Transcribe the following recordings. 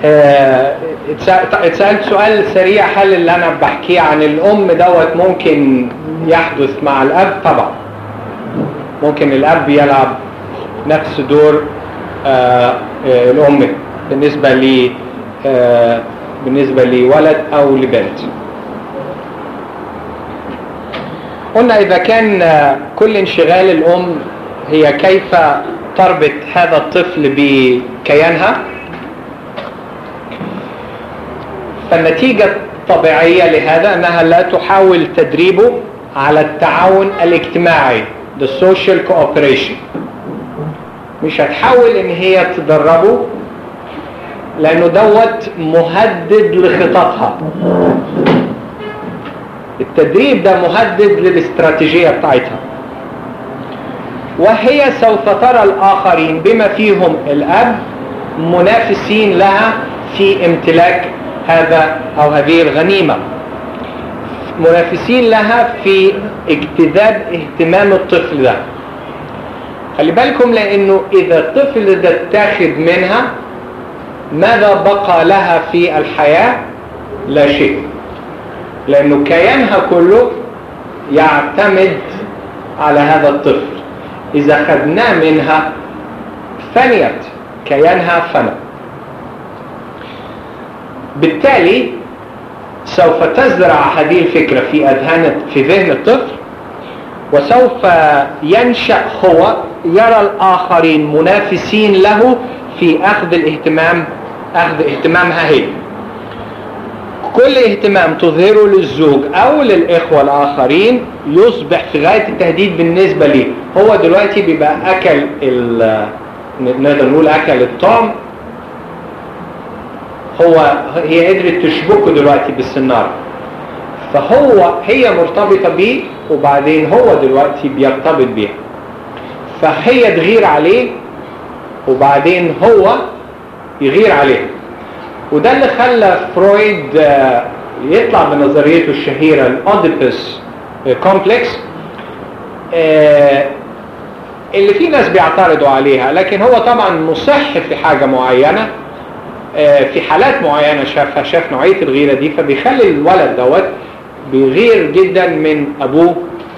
آه، اتسأ- اتسألت سؤال سريع هل اللي انا بحكيه عن الام دوت ممكن يحدث مع الاب طبعا ممكن الاب يلعب نفس دور آه، آه، الام بالنسبة لي آه، بالنسبة لولد او لبنت قلنا اذا كان آه، كل انشغال الام هي كيف تربط هذا الطفل بكيانها فالنتيجة الطبيعية لهذا أنها لا تحاول تدريبه على التعاون الاجتماعي the social cooperation مش هتحاول ان هي تدربه لانه دوت مهدد لخططها التدريب ده مهدد للاستراتيجية بتاعتها وهي سوف ترى الآخرين بما فيهم الأب منافسين لها في امتلاك هذا أو هذه الغنيمة منافسين لها في اجتذاب اهتمام الطفل ده خلي بالكم لأنه إذا الطفل ده اتاخد منها ماذا بقى لها في الحياة لا شيء لأنه كيانها كله يعتمد على هذا الطفل إذا خدناه منها فنيت كيانها فنى بالتالي سوف تزرع هذه الفكرة في أذهان في ذهن الطفل وسوف ينشأ هو يرى الآخرين منافسين له في أخذ الاهتمام أخذ اهتمامها هي كل اهتمام تظهره للزوج أو للإخوة الآخرين يصبح في غاية التهديد بالنسبة ليه هو دلوقتي بيبقى أكل ال- نقدر نقول أكل الطعم هو هي قدرت تشبكه دلوقتي بالسنارة فهو هي مرتبطة بيه وبعدين هو دلوقتي بيرتبط بيها فهي تغير عليه وبعدين هو يغير عليه وده اللي خلى فرويد آه، يطلع بنظريته الشهيرة الأوديبس كومبلكس اللي في ناس بيعترضوا عليها لكن هو طبعا مصح في حاجة معينة آه، في حالات معينة شافها شاف نوعية الغيرة دي فبيخلي الولد دوت بيغير جدا من أبوه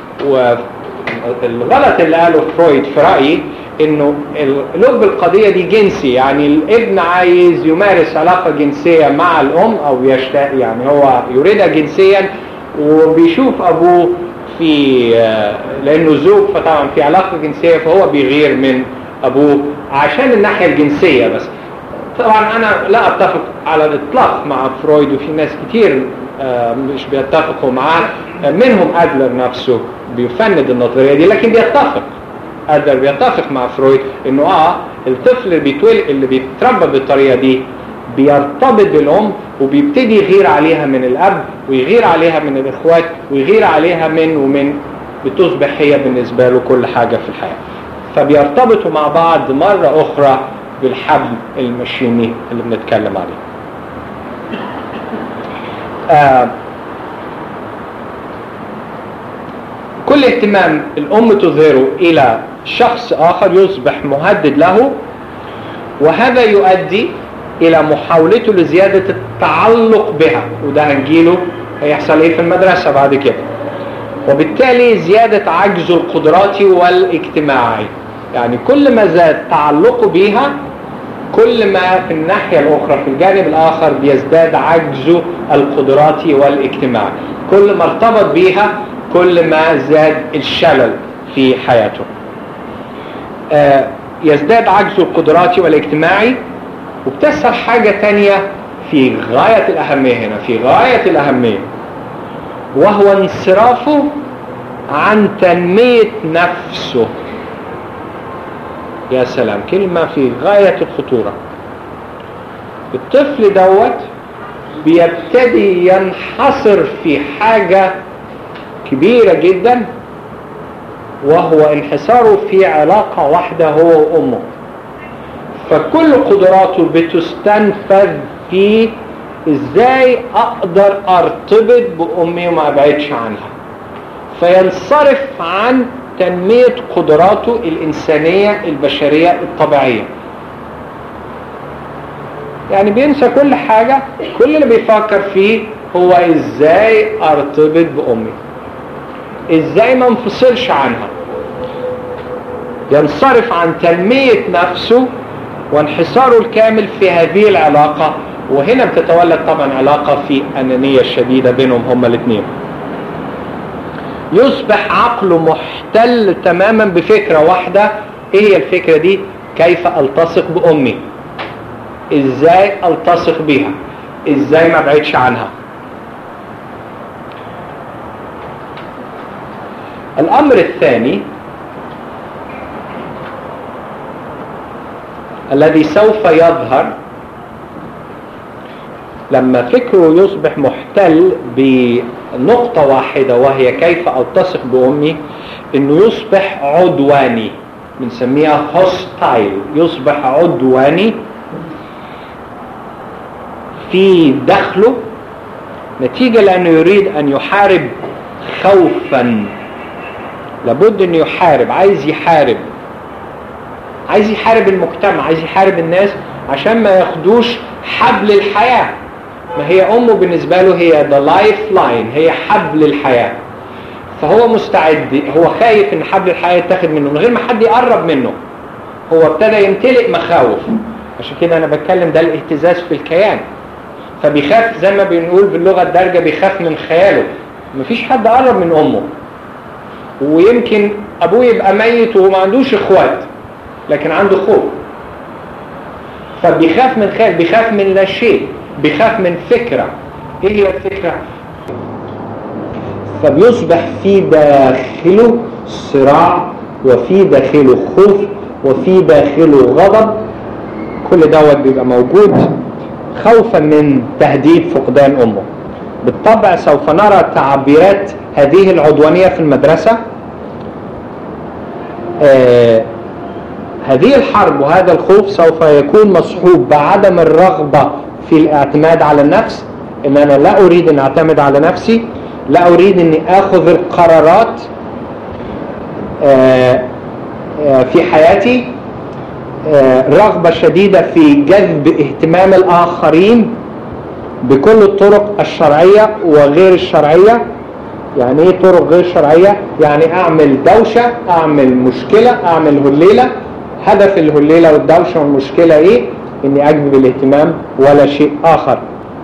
والغلط اللي قاله فرويد في رأيي انه لب القضية دي جنسي يعني الابن عايز يمارس علاقة جنسية مع الام او يشتاق يعني هو يريدها جنسيا وبيشوف ابوه في آه، لانه زوج فطبعا في علاقة جنسية فهو بيغير من ابوه عشان الناحية الجنسية بس طبعا انا لا اتفق على الاطلاق مع فرويد وفي ناس كتير آه، مش بيتفقوا معاه آه، منهم ادلر نفسه بيفند النظريه دي لكن بيتفق ادلر بيتفق مع فرويد انه اه الطفل اللي بيتولد اللي بيتربى بالطريقه دي بيرتبط بالام وبيبتدي يغير عليها من الاب ويغير عليها من الاخوات ويغير عليها من ومن بتصبح هي بالنسبه له كل حاجه في الحياه فبيرتبطوا مع بعض مره اخرى بالحبل المشيني اللي بنتكلم عليه آه كل اهتمام الأم تظهره إلى شخص آخر يصبح مهدد له وهذا يؤدي إلى محاولته لزيادة التعلق بها وده هنجيله هيحصل إيه في المدرسة بعد كده وبالتالي زيادة عجزه القدراتي والاجتماعي يعني كل ما زاد تعلقه بها كل ما في الناحية الأخرى في الجانب الآخر بيزداد عجزه القدراتي والاجتماعي كل ما ارتبط بيها كل ما زاد الشلل في حياته آه يزداد عجزه القدراتي والاجتماعي وبتحصل حاجة تانية في غاية الأهمية هنا في غاية الأهمية وهو انصرافه عن تنمية نفسه يا سلام كلمة في غاية الخطورة الطفل دوت بيبتدي ينحصر في حاجة كبيرة جدا وهو انحصاره في علاقة واحدة هو وأمه فكل قدراته بتستنفذ في ازاي اقدر ارتبط بامي وما ابعدش عنها فينصرف عن تنمية قدراته الإنسانية البشرية الطبيعية يعني بينسى كل حاجة كل اللي بيفكر فيه هو ازاي ارتبط بامي ازاي ما انفصلش عنها ينصرف عن تنمية نفسه وانحصاره الكامل في هذه العلاقة وهنا بتتولد طبعا علاقة في أنانية شديدة بينهم هما الاثنين يصبح عقله محتل تماما بفكرة واحدة ايه هي الفكرة دي كيف التصق بامي ازاي التصق بيها ازاي ما ابعدش عنها الامر الثاني الذي سوف يظهر لما فكره يصبح محتل بنقطة واحدة وهي كيف التصق بأمي انه يصبح عدواني بنسميها هوستايل يصبح عدواني في دخله نتيجة لأنه يريد أن يحارب خوفا لابد أنه يحارب عايز يحارب عايز يحارب المجتمع عايز يحارب الناس عشان ما ياخدوش حبل الحياة ما هي أمه بالنسبة له هي the lifeline هي حبل الحياة فهو مستعد هو خايف ان حبل الحياة يتاخد منه من غير ما حد يقرب منه هو ابتدى يمتلئ مخاوف عشان كده انا بتكلم ده الاهتزاز في الكيان فبيخاف زي ما بنقول باللغة الدارجة بيخاف من خياله مفيش حد قرب من امه ويمكن ابوه يبقى ميت وما عندوش اخوات لكن عنده خوف فبيخاف من خيال بيخاف من لا شيء بيخاف من فكرة ايه هي الفكرة فبيصبح في داخله صراع وفي داخله خوف وفي داخله غضب كل دوت بيبقى موجود خوفا من تهديد فقدان امه بالطبع سوف نرى تعبيرات هذه العدوانية في المدرسة آه هذه الحرب وهذا الخوف سوف يكون مصحوب بعدم الرغبة في الاعتماد على النفس ان انا لا اريد ان اعتمد على نفسي لا اريد اني اخذ القرارات آه آه في حياتي رغبة شديدة في جذب اهتمام الآخرين بكل الطرق الشرعية وغير الشرعية يعني ايه طرق غير شرعية يعني اعمل دوشة اعمل مشكلة اعمل هليلة هدف الهليلة والدوشة والمشكلة ايه اني اجذب الاهتمام ولا شيء اخر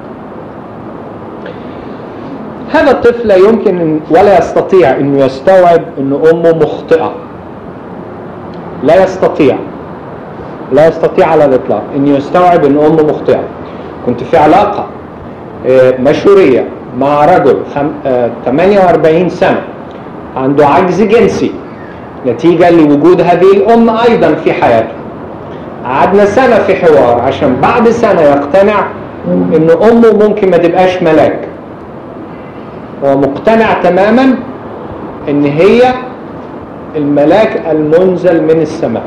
هذا الطفل لا يمكن ولا يستطيع انه يستوعب ان امه مخطئة لا يستطيع لا يستطيع على الإطلاق أن يستوعب أن أمه مخطئة كنت في علاقة مشهورية مع رجل 48 سنة عنده عجز جنسي نتيجة لوجود هذه الأم أيضا في حياته قعدنا سنة في حوار عشان بعد سنة يقتنع أن أمه ممكن ما تبقاش ملاك هو مقتنع تماما أن هي الملاك المنزل من السماء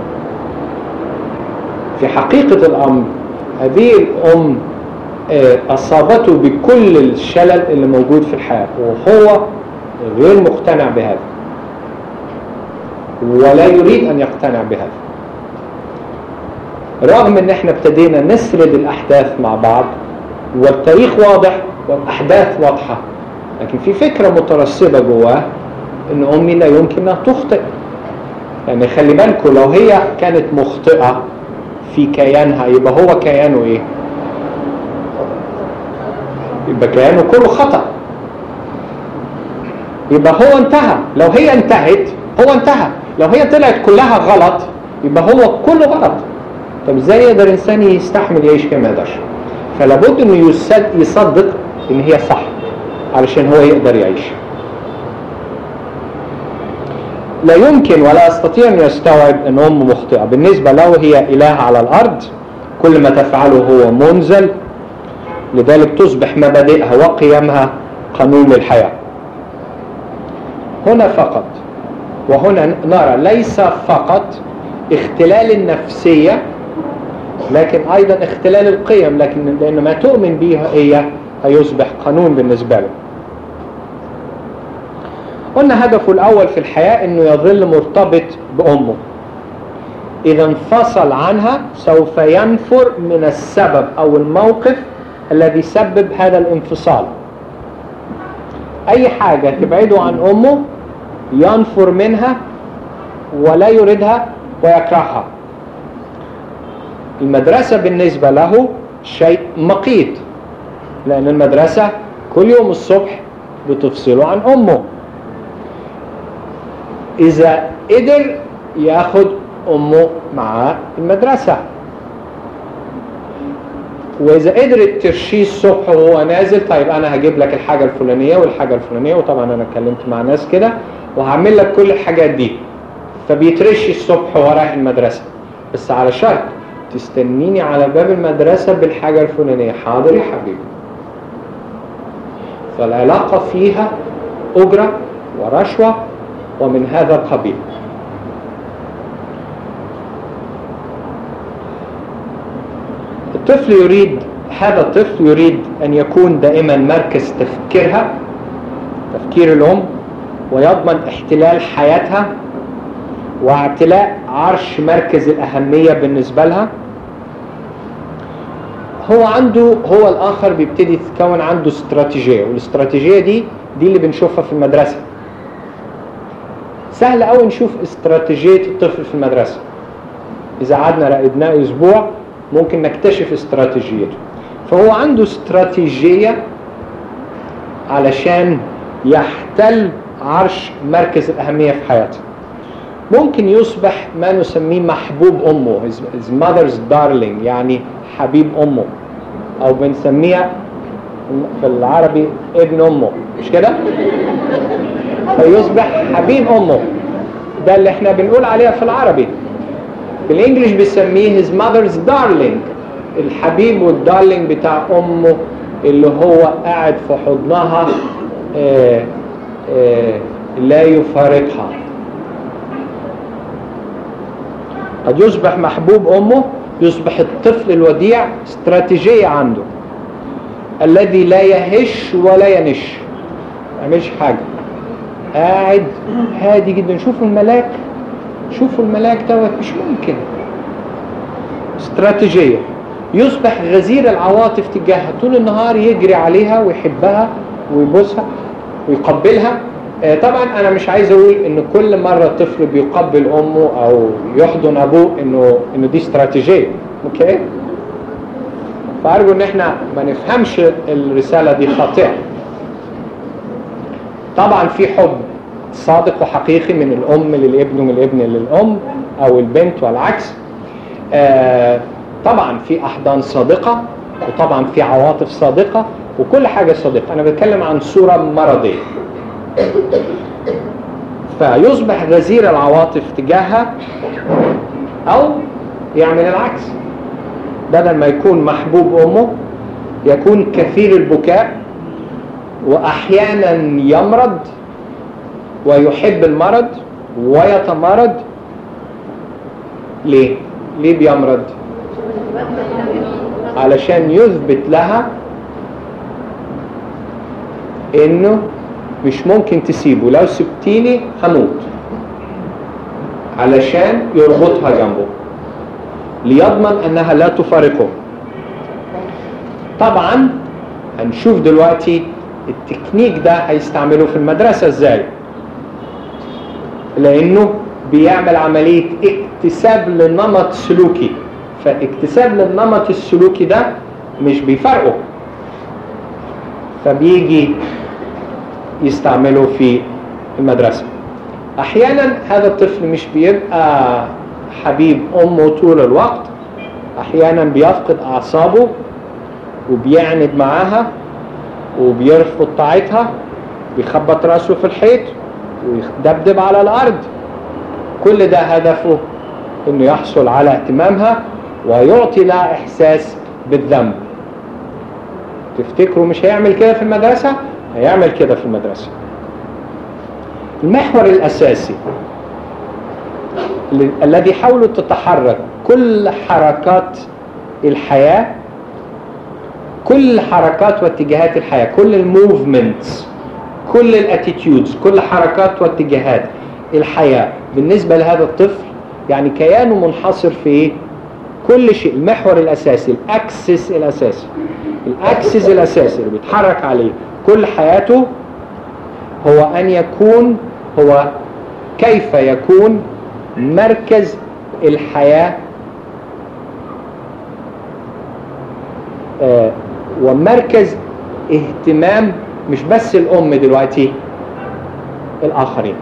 في حقيقة الأمر هذه الأم أصابته بكل الشلل اللي موجود في الحياة وهو غير مقتنع بهذا ولا يريد أن يقتنع بهذا رغم ان احنا ابتدينا نسرد الأحداث مع بعض والتاريخ واضح والأحداث واضحة لكن في فكرة مترسبة جواه ان أمي لا يمكن أنها تخطئ يعني خلي بالكم لو هي كانت مخطئة في كيانها يبقى هو كيانه ايه يبقى كيانه كله خطأ يبقى هو انتهى لو هي انتهت هو انتهى لو هي طلعت كلها غلط يبقى هو كله غلط طب ازاي يقدر انسان يستحمل يعيش كما يقدرش فلابد انه يصدق ان هي صح علشان هو يقدر يعيش لا يمكن ولا يستطيع أن يستوعب أن أمه مخطئة بالنسبة له هي إله على الأرض كل ما تفعله هو منزل لذلك تصبح مبادئها وقيمها قانون للحياة هنا فقط وهنا نرى ليس فقط اختلال النفسية لكن أيضا اختلال القيم لكن لأن ما تؤمن بها هي هيصبح قانون بالنسبة له قلنا هدفه الأول في الحياة أنه يظل مرتبط بأمه إذا انفصل عنها سوف ينفر من السبب أو الموقف الذي سبب هذا الانفصال أي حاجة تبعده عن أمه ينفر منها ولا يريدها ويكرهها المدرسة بالنسبة له شيء مقيت لأن المدرسة كل يوم الصبح بتفصله عن أمه إذا قدر ياخد أمه مع المدرسة وإذا قدرت ترشيه الصبح وهو نازل طيب أنا هجيب لك الحاجة الفلانية والحاجة الفلانية وطبعا أنا اتكلمت مع ناس كده وهعمل لك كل الحاجات دي فبيترشي الصبح ورايح المدرسة بس على شرط تستنيني على باب المدرسة بالحاجة الفلانية حاضر يا حبيبي فالعلاقة فيها أجرة ورشوة ومن هذا القبيل الطفل يريد هذا الطفل يريد أن يكون دائما مركز تفكيرها تفكير الأم ويضمن احتلال حياتها واعتلاء عرش مركز الأهمية بالنسبة لها هو عنده هو الآخر بيبتدي تتكون عنده استراتيجية والاستراتيجية دي دي اللي بنشوفها في المدرسة سهل قوي نشوف استراتيجية الطفل في المدرسة إذا قعدنا راقدناه أسبوع ممكن نكتشف استراتيجيته فهو عنده استراتيجية علشان يحتل عرش مركز الأهمية في حياته ممكن يصبح ما نسميه محبوب أمه his mother's darling يعني حبيب أمه أو بنسميها في العربي ابن أمه مش كده؟ فيصبح حبيب أمه ده اللي احنا بنقول عليها في العربي بالانجلش بيسميه his mother's darling الحبيب والدارلينج بتاع امه اللي هو قاعد في حضنها آآ آآ لا يفارقها قد يصبح محبوب امه يصبح الطفل الوديع استراتيجية عنده الذي لا يهش ولا ينش ما يعملش حاجة قاعد هادي جدا شوفوا الملاك شوفوا الملاك دوت مش ممكن استراتيجية يصبح غزير العواطف تجاهها طول النهار يجري عليها ويحبها ويبوسها ويقبلها آه طبعا انا مش عايز اقول ان كل مرة الطفل بيقبل امه او يحضن ابوه انه انه دي استراتيجية اوكي فارجو ان احنا ما نفهمش الرسالة دي خاطئة طبعا في حب صادق وحقيقي من الأم للابن ومن الابن للأم أو البنت والعكس آه طبعا في أحضان صادقة وطبعا في عواطف صادقة وكل حاجة صادقة أنا بتكلم عن صورة مرضية فيصبح غزير العواطف تجاهها أو يعمل العكس بدل ما يكون محبوب أمه يكون كثير البكاء وأحيانا يمرض ويحب المرض ويتمرض ليه؟ ليه بيمرض؟ علشان يثبت لها انه مش ممكن تسيبه لو سبتيني هموت علشان يربطها جنبه ليضمن انها لا تفارقه طبعا هنشوف دلوقتي التكنيك ده هيستعمله في المدرسة ازاي لانه بيعمل عملية اكتساب للنمط سلوكي فاكتساب للنمط السلوكي ده مش بيفرقه فبيجي يستعمله في المدرسة احيانا هذا الطفل مش بيبقى حبيب امه طول الوقت احيانا بيفقد اعصابه وبيعند معاها وبيرفض طاعتها بيخبط راسه في الحيط ويدبدب على الارض كل ده هدفه انه يحصل على اهتمامها ويعطي لها احساس بالذنب تفتكروا مش هيعمل كده في المدرسة هيعمل كده في المدرسة المحور الاساسي الذي حاولوا تتحرك كل حركات الحياة كل حركات واتجاهات الحياة كل الموفمنتس كل الاتيتيودز كل حركات واتجاهات الحياة بالنسبة لهذا الطفل يعني كيانه منحصر في ايه كل شيء المحور الاساسي الاكسس الاساسي الاكسس الاساسي اللي بيتحرك عليه كل حياته هو ان يكون هو كيف يكون مركز الحياة آه ومركز اهتمام مش بس الام دلوقتي الاخرين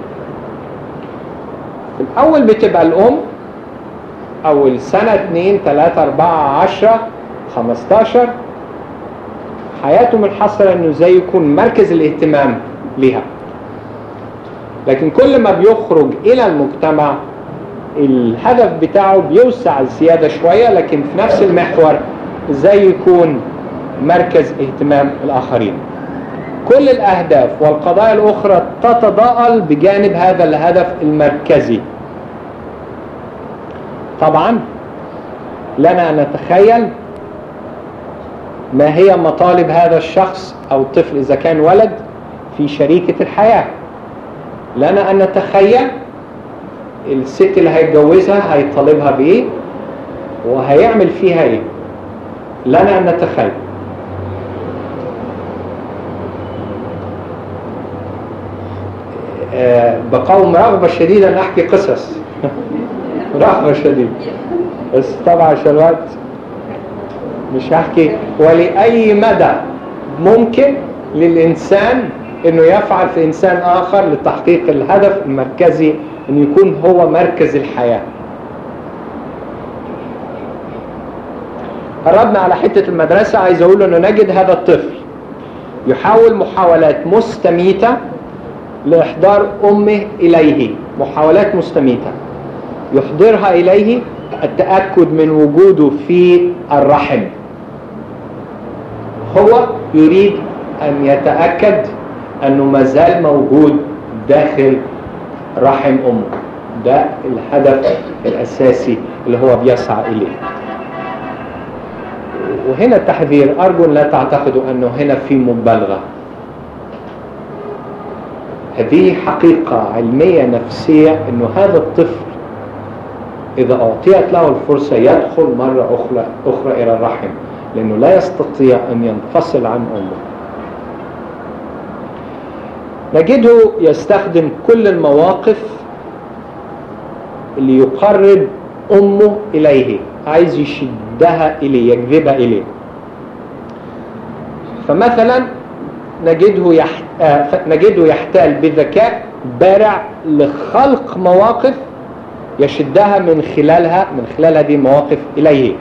في الاول بتبقى الام اول سنة اتنين تلاتة اربعة عشرة خمستاشر حياته منحصرة انه زي يكون مركز الاهتمام ليها لكن كل ما بيخرج الى المجتمع الهدف بتاعه بيوسع زيادة شوية لكن في نفس المحور ازاي يكون مركز اهتمام الاخرين كل الاهداف والقضايا الاخرى تتضاءل بجانب هذا الهدف المركزي طبعا لنا ان نتخيل ما هي مطالب هذا الشخص او الطفل اذا كان ولد في شريكة الحياة لنا ان نتخيل الست اللي هيتجوزها هيطالبها بايه وهيعمل فيها ايه لنا ان نتخيل أه بقوم رغبة شديدة ان احكي قصص رغبة شديدة بس طبعا عشان الوقت مش هحكي ولأي مدى ممكن للإنسان انه يفعل في انسان اخر لتحقيق الهدف المركزي انه يكون هو مركز الحياة قربنا على حتة المدرسة عايز اقول انه نجد هذا الطفل يحاول محاولات مستميتة لإحضار أمه إليه محاولات مستميتة يحضرها إليه التأكد من وجوده في الرحم هو يريد أن يتأكد أنه ما زال موجود داخل رحم أمه ده الهدف الأساسي اللي هو بيسعى إليه وهنا التحذير أرجو لا تعتقدوا أنه هنا في مبالغة هذه حقيقة علمية نفسية أنه هذا الطفل إذا أعطيت له الفرصة يدخل مرة أخرى, أخرى إلى الرحم لأنه لا يستطيع أن ينفصل عن أمه نجده يستخدم كل المواقف اللي يقرب أمه إليه عايز يشدها إليه يجذبها إليه فمثلا نجده, يحت... آه نجده يحتال بذكاء بارع لخلق مواقف يشدها من خلالها من خلال هذه المواقف إليه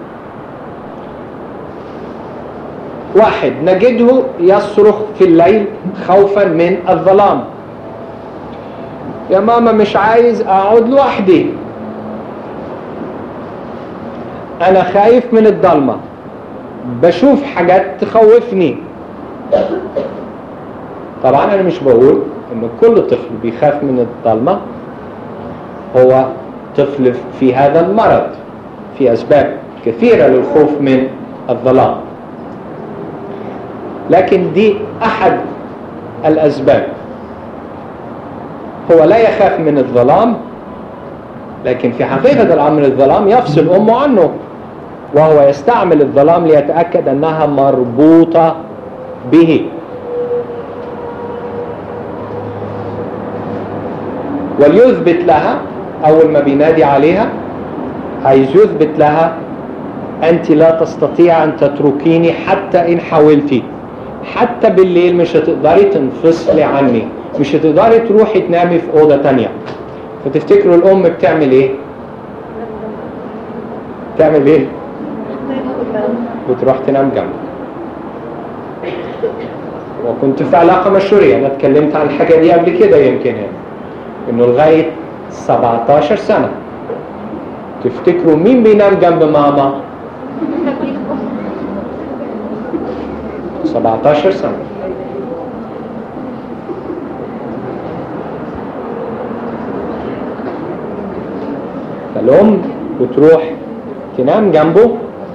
واحد نجده يصرخ في الليل خوفا من الظلام يا ماما مش عايز اقعد لوحدي انا خايف من الضلمة بشوف حاجات تخوفني طبعا انا مش بقول ان كل طفل بيخاف من الضلمة هو طفل في هذا المرض في اسباب كثيرة للخوف من الظلام لكن دي احد الاسباب هو لا يخاف من الظلام لكن في حقيقة الأمر الظلام يفصل أمه عنه وهو يستعمل الظلام ليتأكد أنها مربوطة به وليثبت لها أول ما بينادي عليها عايز يثبت لها أنت لا تستطيع أن تتركيني حتى إن حاولتي حتى بالليل مش هتقدري تنفصلي عني مش هتقدري تروحي تنامي في أوضة تانية فتفتكروا الأم بتعمل إيه؟ بتعمل إيه؟ بتروح تنام جنبه وكنت في علاقة مشهورية أنا اتكلمت عن الحاجة دي قبل كده يمكن يعني إنه لغاية 17 سنة تفتكروا مين بينام جنب ماما؟ 17 سنة فالأم بتروح تنام جنبه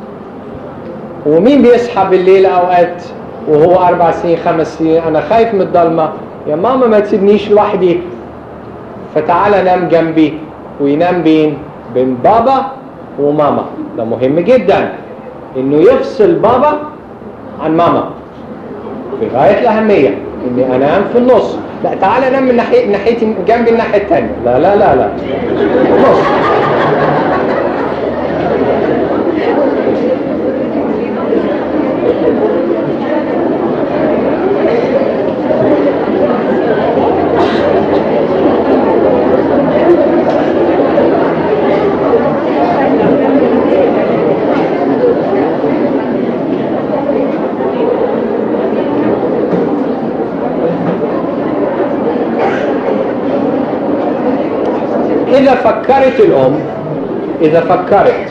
ومين بيصحى بالليل أوقات وهو أربع سنين خمس سنين أنا خايف من الضلمة يا ماما ما تسيبنيش لوحدي فتعالى نام جنبي وينام بين بين بابا وماما ده مهم جدا انه يفصل بابا عن ماما في غاية الأهمية اني انام في النص لا تعال انام من ناحية ناحيتي جنبي الناحية الثانية لا لا لا لا نص إذا فكرت الأم إذا فكرت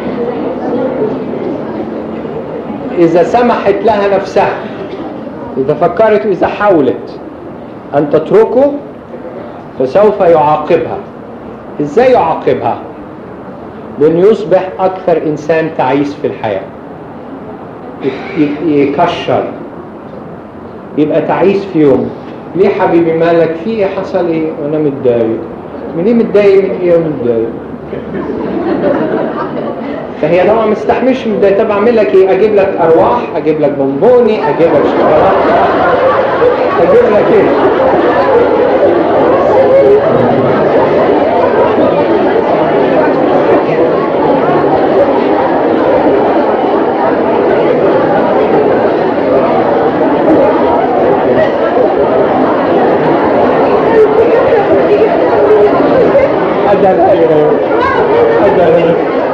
إذا سمحت لها نفسها إذا فكرت إذا حاولت أن تتركه فسوف يعاقبها إزاي يعاقبها؟ بأنه يصبح أكثر إنسان تعيس في الحياة يكشر يبقى تعيس في يوم ليه حبيبي مالك في ايه حصل ايه وانا متضايق من ايه متضايق من ايه متضايق فهي طبعا مستحملش متضايق طب اعمل لك ايه اجيب لك ارواح اجيب لك بونبوني اجيب لك شوكولاته اجيب لك ايه أجل أيوه أجل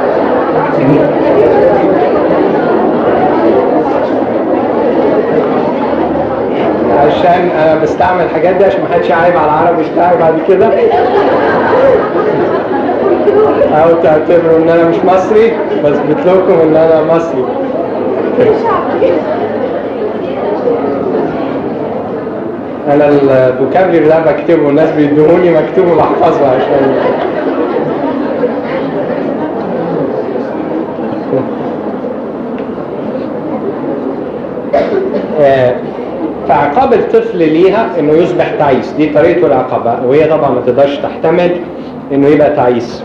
عشان انا بستعمل الحاجات دي عشان ما حدش يعيب على العربي بتاعي بعد كده او تعتبروا ان انا مش مصري بثبت لكم ان انا مصري انا الفوكابلري ده بكتبه الناس بيدوني مكتوبه بحفظه عشان فعقاب الطفل ليها انه يصبح تعيس دي طريقته العقاب وهي طبعا ما تقدرش تحتمل انه يبقى تعيس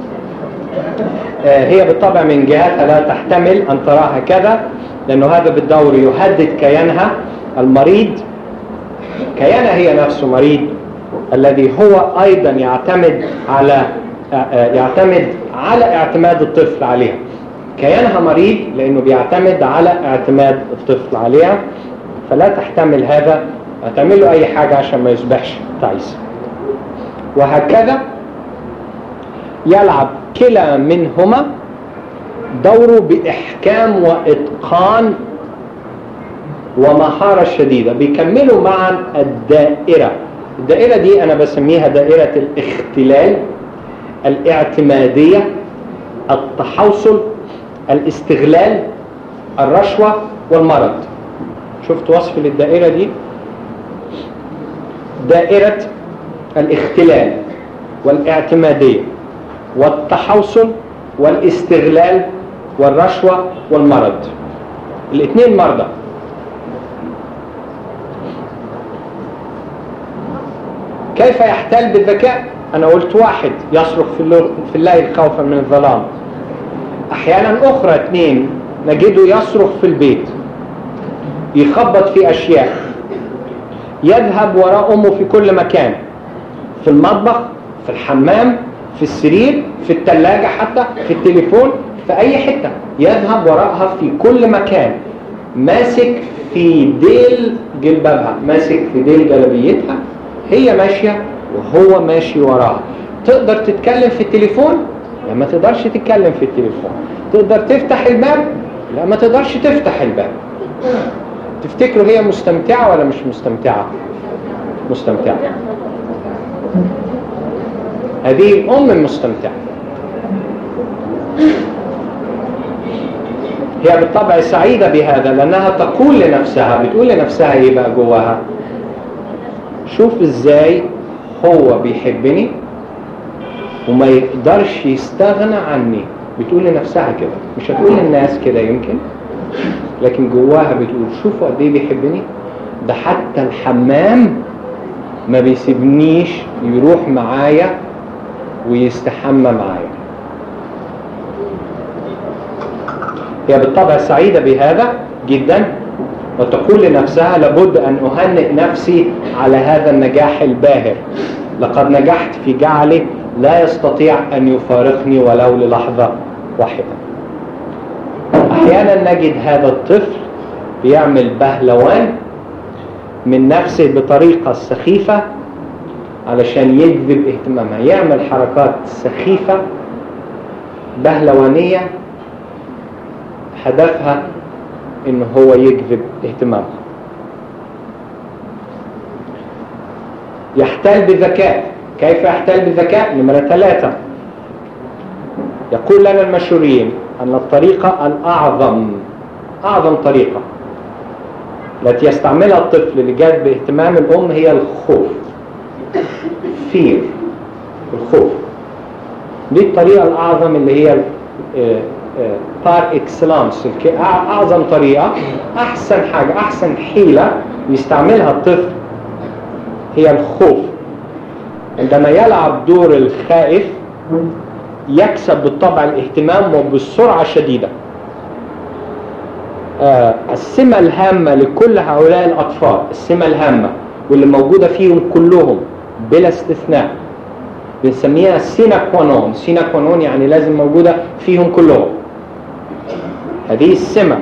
هي بالطبع من جهتها لا تحتمل ان تراها كذا لانه هذا بالدور يهدد كيانها المريض كيانها هي نفسه مريض الذي هو ايضا يعتمد على يعتمد على اعتماد الطفل عليها كيانها مريض لانه بيعتمد على اعتماد الطفل عليها فلا تحتمل هذا تعمل له اي حاجة عشان ما يصبحش تعيس وهكذا يلعب كلا منهما دوره بإحكام وإتقان ومهارة شديدة بيكملوا معا الدائرة الدائرة دي أنا بسميها دائرة الاختلال الاعتمادية التحوصل الاستغلال الرشوة والمرض شفت وصف للدائرة دي دائرة الاختلال والاعتمادية والتحوصل والاستغلال والرشوة والمرض الاثنين مرضى كيف يحتال بالذكاء انا قلت واحد يصرخ في, في الليل خوفا من الظلام احيانا اخرى اثنين نجده يصرخ في البيت يخبط في اشياء يذهب وراء امه في كل مكان في المطبخ في الحمام في السرير في الثلاجة حتى في التليفون في اي حتة يذهب وراءها في كل مكان ماسك في ديل جلبابها ماسك في ديل جلبيتها هي ماشية وهو ماشي وراها تقدر تتكلم في التليفون لا ما تقدرش تتكلم في التليفون تقدر تفتح الباب لا ما تقدرش تفتح الباب تفتكروا هي مستمتعة ولا مش مستمتعة مستمتعة هذه الأم مستمتعة هي بالطبع سعيدة بهذا لأنها تقول لنفسها بتقول لنفسها إيه بقى جواها شوف إزاي هو بيحبني وما يقدرش يستغنى عني بتقول لنفسها كده مش هتقول للناس كده يمكن لكن جواها بتقول شوفوا قد ايه بيحبني ده حتى الحمام ما بيسيبنيش يروح معايا ويستحمى معايا هي بالطبع سعيدة بهذا جدا وتقول لنفسها لابد أن أهنئ نفسي على هذا النجاح الباهر لقد نجحت في جعله لا يستطيع أن يفارقني ولو للحظة واحدة أحيانا نجد هذا الطفل بيعمل بهلوان من نفسه بطريقة سخيفة علشان يجذب اهتمامها يعمل حركات سخيفة بهلوانية هدفها ان هو يجذب اهتمامها يحتال بذكاء كيف يحتال بذكاء نمرة ثلاثة يقول لنا المشهورين أن الطريقة الأعظم أعظم طريقة التي يستعملها الطفل لجذب اهتمام الأم هي الخوف fear الخوف دي الطريقة الأعظم اللي هي بار اكسلانس أعظم طريقة أحسن حاجة أحسن حيلة يستعملها الطفل هي الخوف عندما يلعب دور الخائف يكسب بالطبع الاهتمام وبسرعة شديدة آه السمة الهامة لكل هؤلاء الأطفال السمة الهامة واللي موجودة فيهم كلهم بلا استثناء بنسميها سينا كوانون سينا كوانون يعني لازم موجودة فيهم كلهم هذه السمة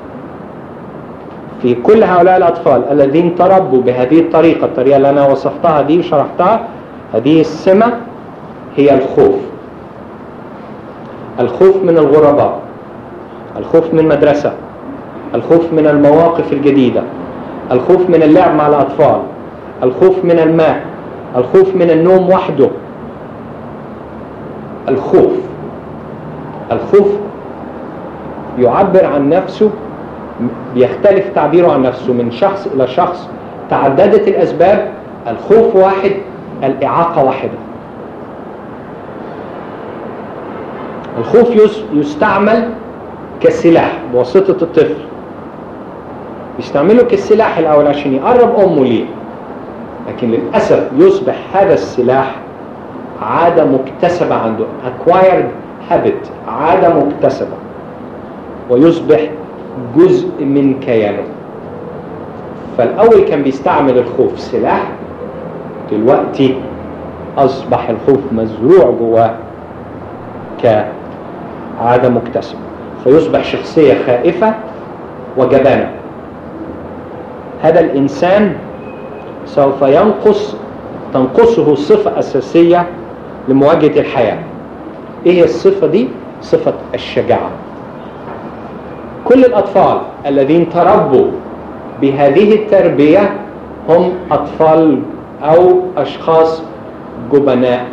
في كل هؤلاء الأطفال الذين تربوا بهذه الطريقة الطريقة اللي أنا وصفتها دي وشرحتها هذه السمة هي الخوف الخوف من الغرباء الخوف من مدرسة الخوف من المواقف الجديدة الخوف من اللعب مع الأطفال الخوف من الماء الخوف من النوم وحده الخوف الخوف يعبر عن نفسه بيختلف تعبيره عن نفسه من شخص إلى شخص تعددت الأسباب الخوف واحد الإعاقة واحدة الخوف يستعمل كسلاح بواسطة الطفل يستعمله كالسلاح الأول عشان يقرب أمه ليه لكن للأسف يصبح هذا السلاح عادة مكتسبة عنده acquired habit عادة مكتسبة ويصبح جزء من كيانه فالأول كان بيستعمل الخوف سلاح دلوقتي أصبح الخوف مزروع جواه كعادة مكتسبة فيصبح شخصية خائفة وجبانة هذا الإنسان سوف ينقص تنقصه صفة أساسية لمواجهة الحياة إيه هي الصفة دي؟ صفة الشجاعة كل الأطفال الذين تربوا بهذه التربية هم أطفال أو أشخاص جبناء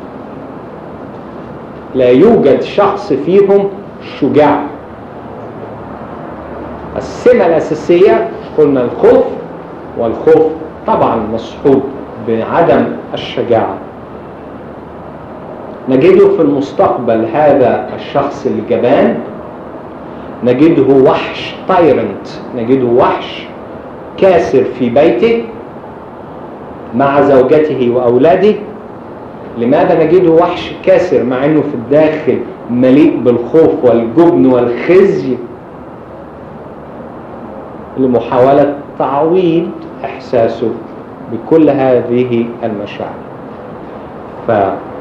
لا يوجد شخص فيهم شجاع السمة الأساسية قلنا الخوف والخوف طبعا مصحوب بعدم الشجاعة نجده في المستقبل هذا الشخص الجبان نجده وحش تايرنت نجده وحش كاسر في بيته مع زوجته وأولاده لماذا نجده وحش كاسر مع أنه في الداخل مليء بالخوف والجبن والخزي لمحاولة تعويض إحساسه بكل هذه المشاعر ف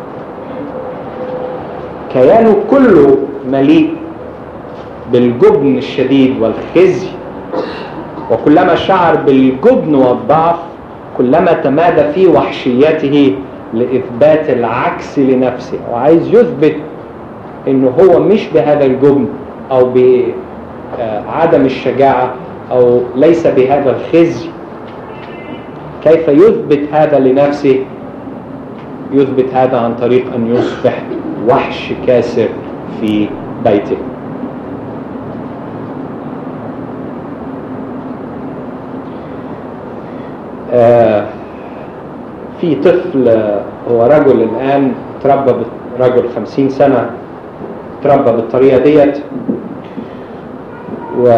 كيانه كله مليء بالجبن الشديد والخزي وكلما شعر بالجبن والضعف كلما تمادى في وحشيته لإثبات العكس لنفسه وعايز يثبت انه هو مش بهذا الجبن او بعدم الشجاعة او ليس بهذا الخزي كيف يثبت هذا لنفسه يثبت هذا عن طريق ان يصبح وحش كاسر في بيته آه في طفل هو رجل الآن تربى رجل خمسين سنة تربى بالطريقة ديت و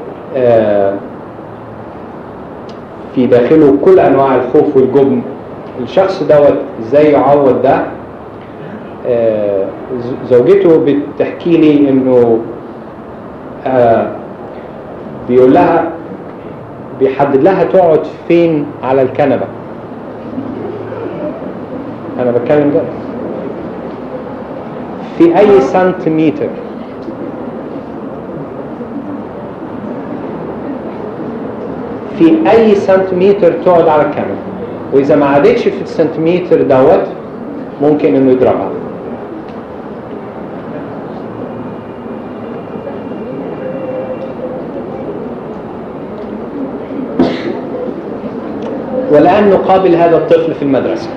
آه في داخله كل أنواع الخوف والجبن الشخص دوت ازاي يعوض ده آه، ز- زوجته بتحكي لي انه آه، بيقول لها بيحدد لها تقعد فين على الكنبه انا بتكلم ده في اي سنتيمتر في اي سنتيمتر تقعد على الكنبه واذا ما عادتش في السنتيمتر دوت ممكن انه يضربها والآن نقابل هذا الطفل في المدرسة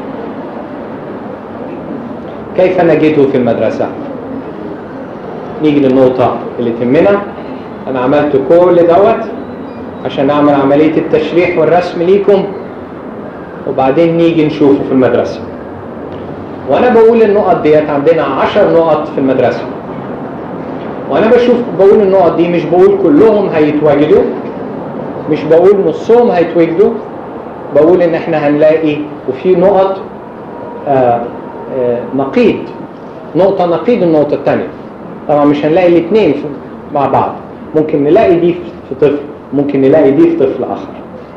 كيف نجده في المدرسة نيجي للنقطة اللي تهمنا أنا عملت كل دوت عشان نعمل عملية التشريح والرسم ليكم وبعدين نيجي نشوفه في المدرسة وأنا بقول النقط ديت عندنا عشر نقط في المدرسة وأنا بشوف بقول النقط دي مش بقول كلهم هيتواجدوا مش بقول نصهم هيتواجدوا بقول ان احنا هنلاقي وفي نقط آه آه نقيض نقطة نقيض النقطة الثانية طبعا مش هنلاقي الاثنين مع بعض ممكن نلاقي دي في طفل ممكن نلاقي دي في طفل آخر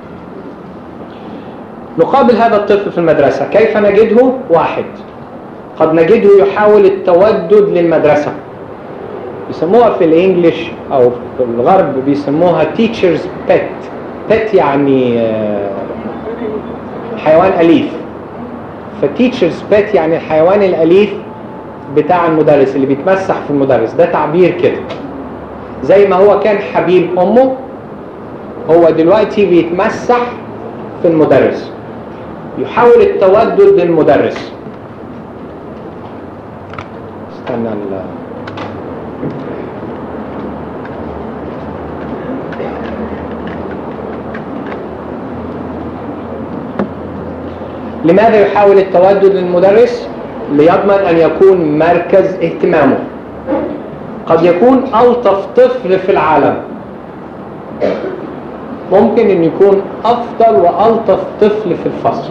نقابل هذا الطفل في المدرسة كيف نجده؟ واحد قد نجده يحاول التودد للمدرسة بيسموها في الانجليش او في الغرب بيسموها teacher's pet pet يعني آه حيوان أليف فتيتشرز بيت يعني الحيوان الأليف بتاع المدرس اللي بيتمسح في المدرس ده تعبير كده زي ما هو كان حبيب أمه هو دلوقتي بيتمسح في المدرس يحاول التودد للمدرس استنى ال لماذا يحاول التودد للمدرس؟ ليضمن أن يكون مركز اهتمامه قد يكون ألطف طفل في العالم ممكن أن يكون أفضل وألطف طفل في الفصل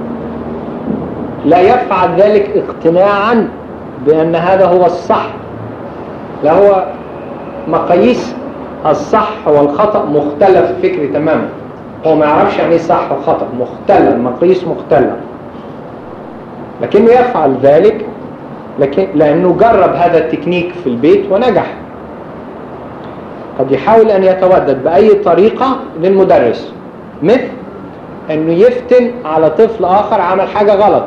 لا يفعل ذلك اقتناعا بأن هذا هو الصح لا هو مقاييس الصح والخطأ مختلف فكري تماما هو ما يعرفش يعني ايه صح وخطأ مختلة مقاييس مختلة لكنه يفعل ذلك لكن لأنه جرب هذا التكنيك في البيت ونجح قد يحاول أن يتودد بأي طريقة للمدرس مثل أنه يفتن على طفل آخر عمل حاجة غلط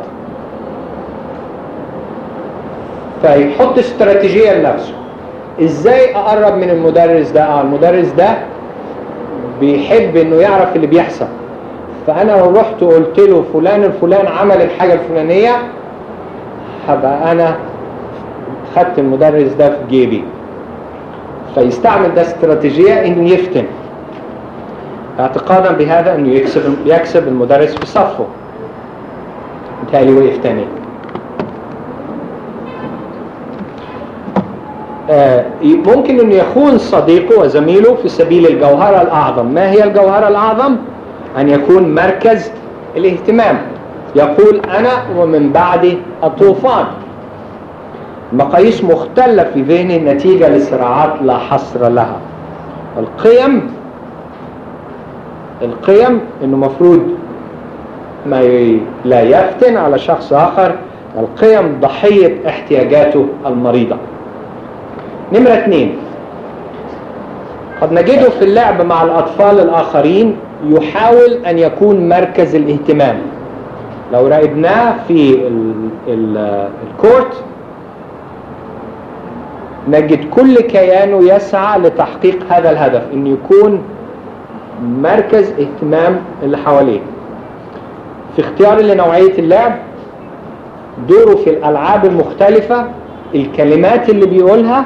فيحط استراتيجية لنفسه ازاي اقرب من المدرس ده اه المدرس ده بيحب انه يعرف اللي بيحصل فانا لو رحت وقلت له فلان الفلان عمل الحاجة الفلانية هبقى انا خدت المدرس ده في جيبي فيستعمل ده استراتيجية انه يفتن اعتقادا بهذا انه يكسب يكسب المدرس في صفه بالتالي وقف تاني آه ممكن انه يخون صديقه وزميله في سبيل الجوهرة الاعظم ما هي الجوهرة الاعظم ان يكون مركز الاهتمام يقول انا ومن بعدي الطوفان مقاييس مختلة في ذهني نتيجة لصراعات لا حصر لها القيم القيم انه مفروض ما ي... لا يفتن على شخص اخر القيم ضحية احتياجاته المريضة نمرة اثنين قد نجده في اللعب مع الأطفال الآخرين يحاول أن يكون مركز الاهتمام لو راقبناه في ال ال الكورت نجد كل كيانه يسعى لتحقيق هذا الهدف أن يكون مركز اهتمام اللي حواليه في اختيار لنوعية اللعب دوره في الألعاب المختلفة الكلمات اللي بيقولها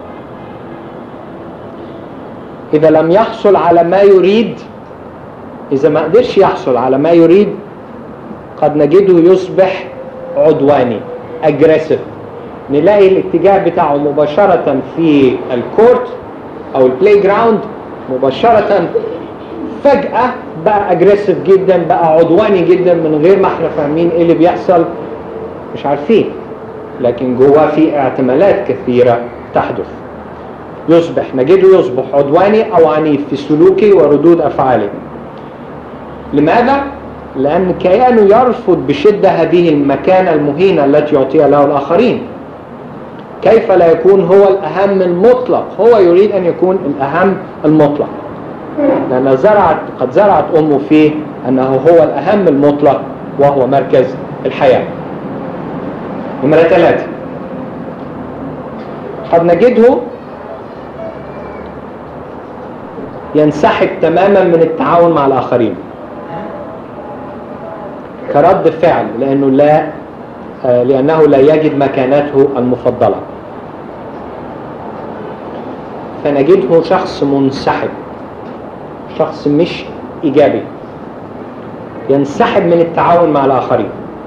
إذا لم يحصل على ما يريد إذا ما قدرش يحصل على ما يريد قد نجده يصبح عدواني aggressive نلاقي الاتجاه بتاعه مباشرة في الكورت أو البلاي جراوند مباشرة فجأة بقى اجريسيف جدا بقى عدواني جدا من غير ما احنا فاهمين ايه اللي بيحصل مش عارفين لكن جواه في احتمالات كثيرة تحدث يصبح نجده يصبح عدواني او عنيف في سلوكه وردود افعاله لماذا؟ لأن كيانه يرفض بشدة هذه المكانة المهينة التي يعطيها له الآخرين كيف لا يكون هو الأهم المطلق هو يريد أن يكون الأهم المطلق لأن زرعت قد زرعت أمه فيه أنه هو الأهم المطلق وهو مركز الحياة نمرة ثلاثة قد نجده ينسحب تماما من التعاون مع الآخرين كرد فعل لأنه لا آه، لأنه لا يجد مكانته المفضلة فنجده شخص منسحب شخص مش إيجابي ينسحب من التعاون مع الآخرين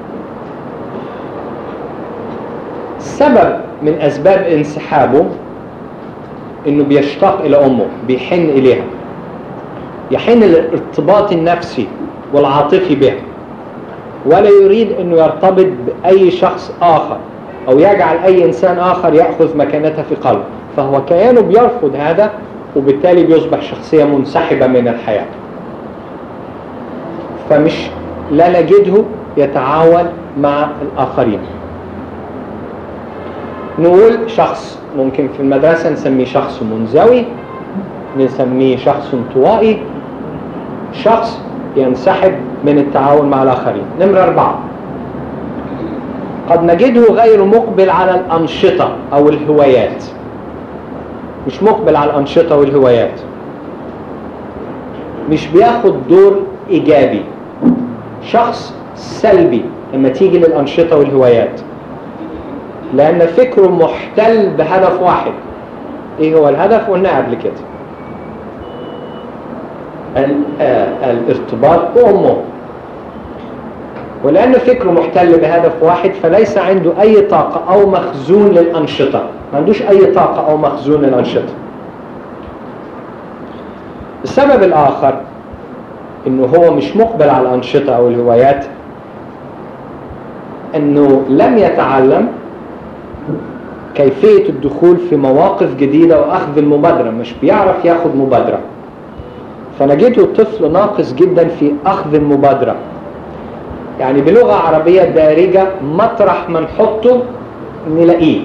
سبب من أسباب انسحابه إنه بيشتاق إلى أمه بيحن إليها يحن الارتباط النفسي والعاطفي بها ولا يريد أنه يرتبط بأي شخص آخر أو يجعل أي إنسان آخر يأخذ مكانته في قلبه فهو كيانه بيرفض هذا وبالتالي بيصبح شخصية منسحبة من الحياة فمش لا نجده يتعاون مع الآخرين نقول شخص ممكن في المدرسة نسميه شخص منزوي نسميه شخص انطوائي شخص ينسحب من التعاون مع الآخرين نمرة أربعة قد نجده غير مقبل على الأنشطة أو الهوايات مش مقبل على الأنشطة والهوايات مش بياخد دور إيجابي شخص سلبي لما تيجي للأنشطة والهوايات لأن فكره محتل بهدف واحد إيه هو الهدف قلنا قبل كده آه، الارتباط بأمه ولأن فكره محتل بهدف واحد فليس عنده أي طاقة أو مخزون للأنشطة ما عندوش أي طاقة أو مخزون للأنشطة السبب الآخر أنه هو مش مقبل على الأنشطة أو الهوايات أنه لم يتعلم كيفية الدخول في مواقف جديدة وأخذ المبادرة مش بيعرف ياخد مبادرة فنجده طفل ناقص جدا في أخذ المبادرة يعني بلغة عربية دارجة مطرح ما نحطه نلاقيه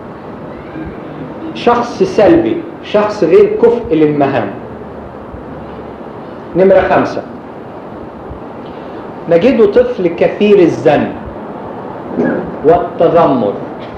شخص سلبي شخص غير كفء للمهام نمرة خمسة نجده طفل كثير الزن والتذمر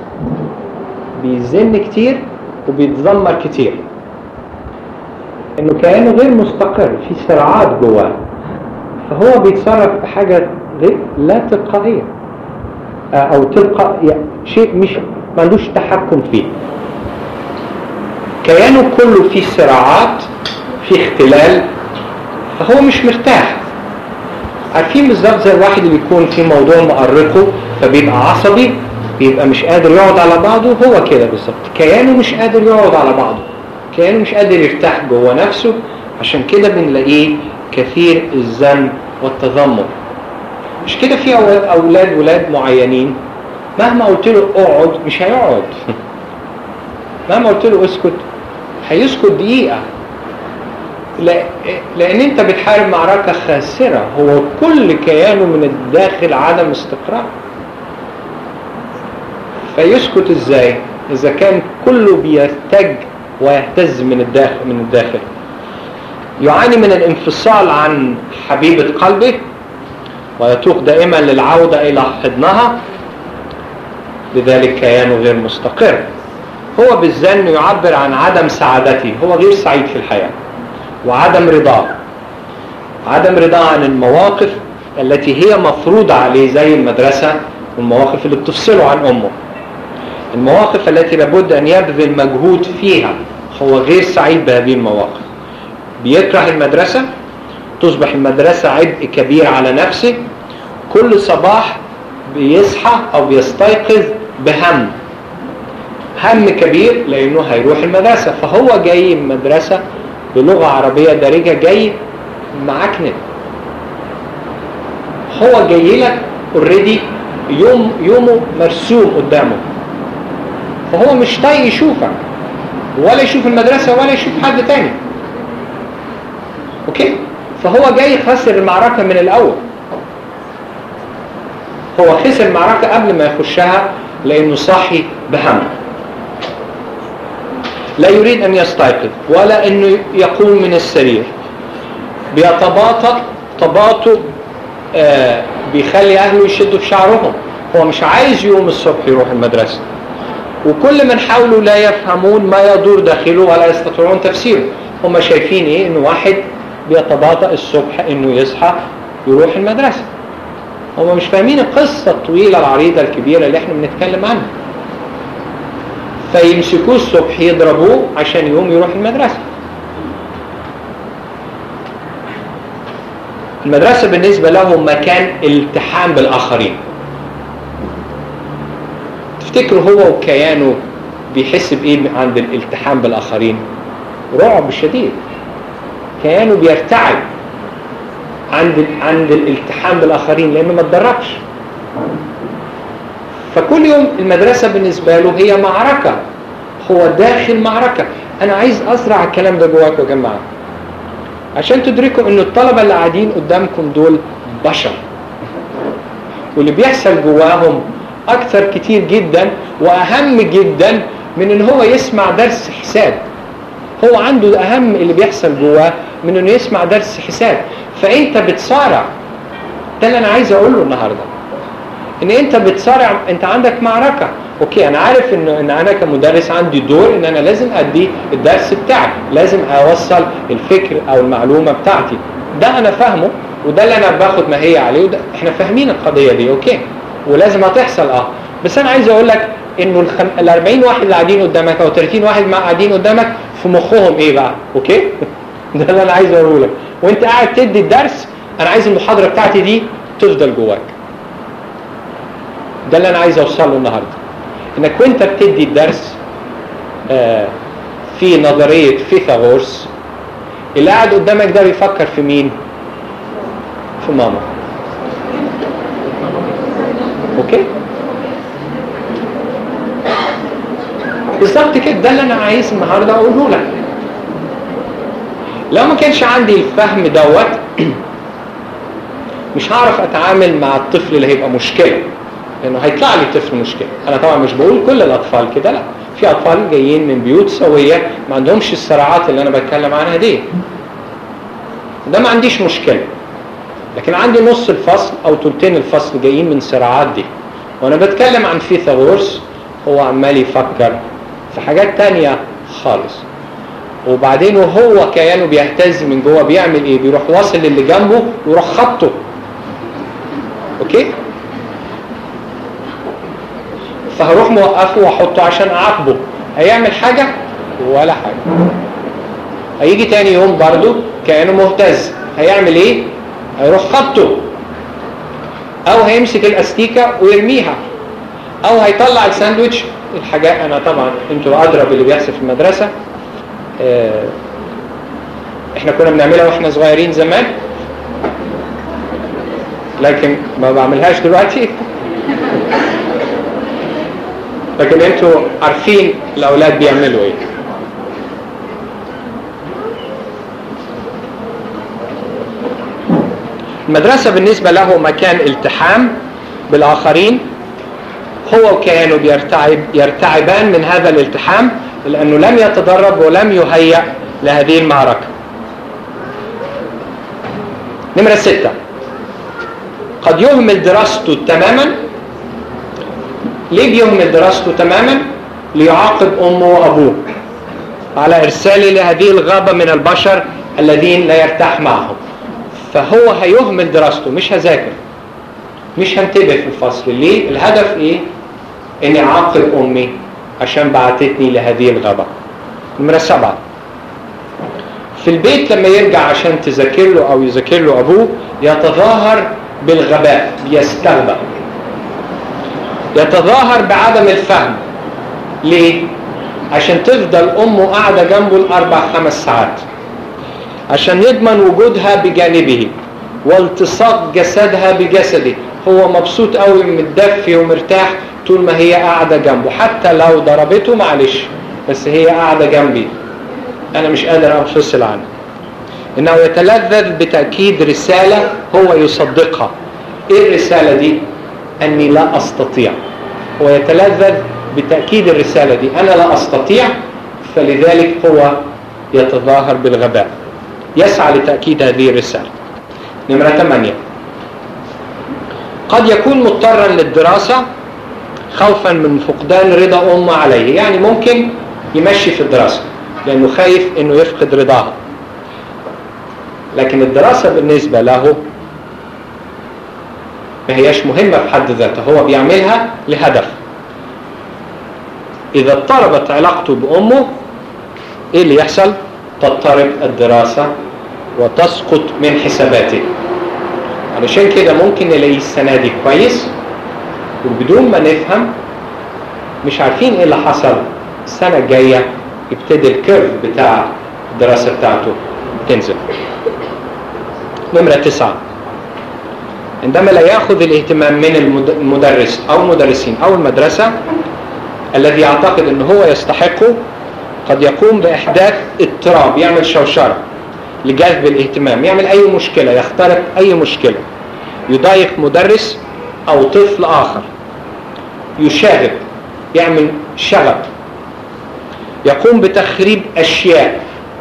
بيزن كتير وبيتذمر كتير انه كانه غير مستقر في صراعات جواه فهو بيتصرف بحاجه غير لا تلقائيه آه، او تلقى شيء مش ما عندوش تحكم فيه كيانه كله فيه صراعات في اختلال فهو مش مرتاح عارفين بالظبط زي الواحد اللي يكون في موضوع مؤرقه فبيبقى عصبي بيبقى مش قادر يقعد على بعضه هو كده بالظبط كيانه مش قادر يقعد على بعضه كأنه مش قادر يرتاح جوه نفسه عشان كده بنلاقيه كثير الزن والتذمر مش كده في أولاد ولاد معينين مهما قلت له اقعد مش هيقعد مهما قلت له اسكت هيسكت دقيقة لأن أنت بتحارب معركة خاسرة هو كل كيانه من الداخل عدم استقرار فيسكت ازاي إذا كان كله بيرتج ويهتز من الداخل من الداخل يعاني من الانفصال عن حبيبة قلبه ويتوق دائما للعودة إلى حضنها لذلك كيانه غير مستقر هو بالزن يعبر عن عدم سعادته هو غير سعيد في الحياة وعدم رضاه عدم رضاه عن المواقف التي هي مفروضة عليه زي المدرسة والمواقف اللي بتفصله عن أمه المواقف التي لابد أن يبذل مجهود فيها هو غير سعيد بهذه المواقف بيكره المدرسة تصبح المدرسة عبء كبير على نفسه كل صباح بيصحى أو بيستيقظ بهم هم كبير لأنه هيروح المدرسة فهو جاي المدرسة بلغة عربية دارجة جاي معكنن هو جاي لك اوريدي يوم يومه مرسوم قدامه فهو مش طايق يشوفك ولا يشوف المدرسة ولا يشوف حد تاني اوكي فهو جاي خسر المعركة من الاول هو خسر المعركة قبل ما يخشها لانه صاحي بهم لا يريد ان يستيقظ ولا انه يقوم من السرير بيتباطأ تباطؤ آه بيخلي اهله يشدوا في شعرهم هو مش عايز يوم الصبح يروح المدرسة وكل من حوله لا يفهمون ما يدور داخله ولا يستطيعون تفسيره هم شايفين ايه انه واحد بيتباطأ الصبح انه يصحى يروح المدرسة هم مش فاهمين القصة الطويلة العريضة الكبيرة اللي احنا بنتكلم عنها فيمسكوه الصبح يضربوه عشان يقوم يروح المدرسة المدرسة بالنسبة له مكان التحام بالآخرين تفتكروا هو وكيانه بيحس بإيه عند الالتحام بالآخرين رعب شديد كيانه بيرتعب عند عند الالتحام بالآخرين لأنه ما اتدربش فكل يوم المدرسة بالنسبة له هي معركة هو داخل معركة أنا عايز أزرع الكلام ده جواكم يا جماعة عشان تدركوا ان الطلبة اللي قاعدين قدامكم دول بشر واللي بيحصل جواهم اكثر كتير جدا واهم جدا من ان هو يسمع درس حساب هو عنده اهم اللي بيحصل جواه من انه يسمع درس حساب فانت بتصارع ده اللي انا عايز اقوله النهارده ان انت بتصارع انت عندك معركة اوكي انا عارف ان ان انا كمدرس عندي دور ان انا لازم ادي الدرس بتاعي لازم اوصل الفكر او المعلومة بتاعتي ده انا فاهمه وده اللي انا باخد ما هي عليه وده احنا فاهمين القضية دي اوكي ولازم هتحصل اه بس انا عايز اقول لك انه الخم... ال 40 واحد اللي قاعدين قدامك او 30 واحد ما قاعدين قدامك في مخهم ايه بقى اوكي ده اللي انا عايز اقوله لك وانت قاعد تدي الدرس انا عايز المحاضرة بتاعتي دي تفضل جواك ده اللي انا عايز اوصله النهارده انك وانت بتدي الدرس آه في نظريه فيثاغورس اللي قاعد قدامك ده بيفكر في مين في ماما اوكي بالظبط كده ده اللي انا عايز النهارده اقوله لك لو ما كانش عندي الفهم دوت مش هعرف اتعامل مع الطفل اللي هيبقى مشكله لانه هيطلع لي طفل مشكله انا طبعا مش بقول كل الاطفال كده لا في اطفال جايين من بيوت سويه ما عندهمش الصراعات اللي انا بتكلم عنها دي ده ما عنديش مشكله لكن عندي نص الفصل او ثلثين الفصل جايين من صراعات دي وانا بتكلم عن فيثاغورس هو عمال يفكر في حاجات تانية خالص وبعدين وهو كيانه بيهتز من جوه بيعمل ايه بيروح واصل للي جنبه ويروح خبطه اوكي فهروح موقفه واحطه عشان اعاقبه هيعمل حاجة ولا حاجة هيجي تاني يوم برضو كأنه مهتز هيعمل ايه هيروح خبطه او هيمسك الاستيكة ويرميها او هيطلع الساندويتش الحاجات انا طبعا انتوا ادرى باللي بيحصل في المدرسة اه احنا كنا بنعملها واحنا صغيرين زمان لكن ما بعملهاش دلوقتي لكن انتوا عارفين الاولاد بيعملوا ايه المدرسة بالنسبة له مكان التحام بالآخرين هو وكيانه بيرتعب يرتعبان من هذا الالتحام لأنه لم يتدرب ولم يهيأ لهذه المعركة نمرة ستة قد يهمل دراسته تماما ليه بيهمل دراسته تماما ليعاقب امه وابوه على ارساله لهذه الغابه من البشر الذين لا يرتاح معهم فهو هيهمل دراسته مش هذاكر مش هنتبه في الفصل ليه الهدف ايه اني اعاقب امي عشان بعتتني لهذه الغابه نمره سبعه في البيت لما يرجع عشان تذاكر له او يذاكر له ابوه يتظاهر بالغباء يستغبى يتظاهر بعدم الفهم ليه؟ عشان تفضل أمه قاعدة جنبه الأربع خمس ساعات عشان يضمن وجودها بجانبه والتصاق جسدها بجسده هو مبسوط قوي متدفي ومرتاح طول ما هي قاعدة جنبه حتى لو ضربته معلش بس هي قاعدة جنبي أنا مش قادر أنفصل عنها إنه يتلذذ بتأكيد رسالة هو يصدقها إيه الرسالة دي؟ أني لا أستطيع هو يتلذذ بتأكيد الرسالة دي أنا لا أستطيع فلذلك هو يتظاهر بالغباء يسعى لتأكيد هذه الرسالة نمرة 8 قد يكون مضطرا للدراسة خوفا من فقدان رضا أمه عليه يعني ممكن يمشي في الدراسة لأنه خايف أنه يفقد رضاها لكن الدراسة بالنسبة له ما هياش مهمة في حد ذاتها هو بيعملها لهدف إذا اضطربت علاقته بأمه إيه اللي يحصل؟ تضطرب الدراسة وتسقط من حساباته علشان كده ممكن نلاقيه السنة دي كويس وبدون ما نفهم مش عارفين ايه اللي حصل السنة الجاية يبتدي الكيرف بتاع الدراسة بتاعته تنزل نمرة تسعة عندما لا يأخذ الاهتمام من المدرس أو المدرسين أو المدرسة الذي يعتقد أنه هو يستحقه قد يقوم بإحداث اضطراب يعمل شوشرة لجذب الاهتمام يعمل أي مشكلة يخترق أي مشكلة يضايق مدرس أو طفل آخر يشاغب يعمل شغب يقوم بتخريب أشياء